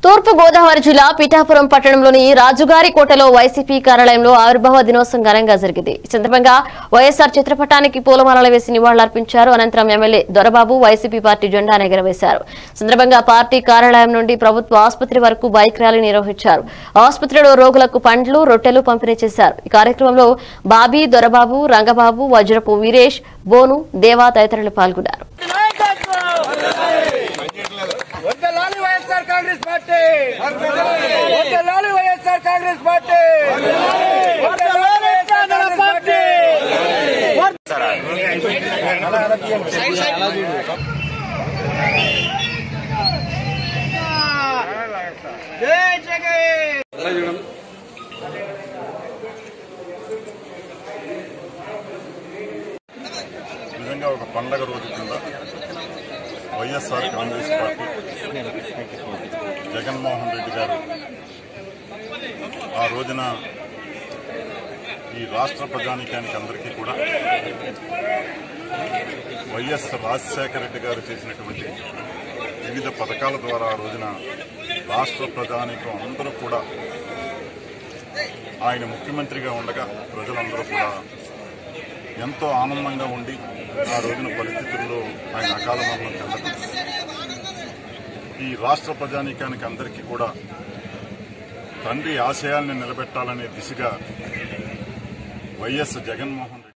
తూర్పు గోదావరి జిల్లా పిఠాపురం పట్టణంలోని రాజుగారి కోటలో వైసీపీ కార్యాలయంలో ఆవిర్భావ దినోత్సవం ఘనంగా జరిగింది ఈ సందర్భంగా వైఎస్ఆర్ చిత్రపటానికి పూలమాలలు వేసి నివాళులర్పించారు అనంతరం ఎమ్మెల్యే దొరబాబు వైసీపీ పార్టీ జెండా ఎగరవేశారు సందర్భంగా పార్టీ కార్యాలయం నుండి ప్రభుత్వ ఆసుపత్రి వరకు బైక్ ర్యాలీ నిర్వహించారు ఆసుపత్రిలో రోగులకు పండ్లు రొట్టెలు పంపిణీ చేశారు ఈ కార్యక్రమంలో బాబీ దొరబాబు రంగబాబు వజ్రపు వీరేష్ బోను దేవా తదితరులు పాల్గొన్నారు వందలాలి వైఎస్ఆర్ కాంగ్రెస్ పార్టీ వందలాలి వైఎస్ఆర్ కాంగ్రెస్ పార్టీ వందలాలి వైఎస్ఆర్ కాంగ్రెస్ పార్టీ జై జగన్ నిజంగా ఒక పండగ రోజు కింద YSR Congress party Jaganmohan Reddy గారు ఆ రోజున ఈ రాష్ట్ర ప్రజానికానికి అందరికీ కూడా వైఎస్ రాజశేఖర రెడ్డి గారు చేసినటువంటి వివిధ పథకాల ద్వారా ఆ రోజున రాష్ట్ర ప్రజానికం అందరూ కూడా ఆయన ముఖ్యమంత్రిగా ఉండగా ప్రజలందరూ కూడా ఎంతో ఆనందంగా ఉండి ఆ రోజున పరిస్థితుల్లో ఆయన అకాల మరణం చెందడం ఈ రాష్ట్ర ప్రజానీకానికి అందరికీ కూడా తండ్రి ఆశయాల్ని నిలబెట్టాలనే దిశగా వైఎస్ జగన్మోహన్ రెడ్డి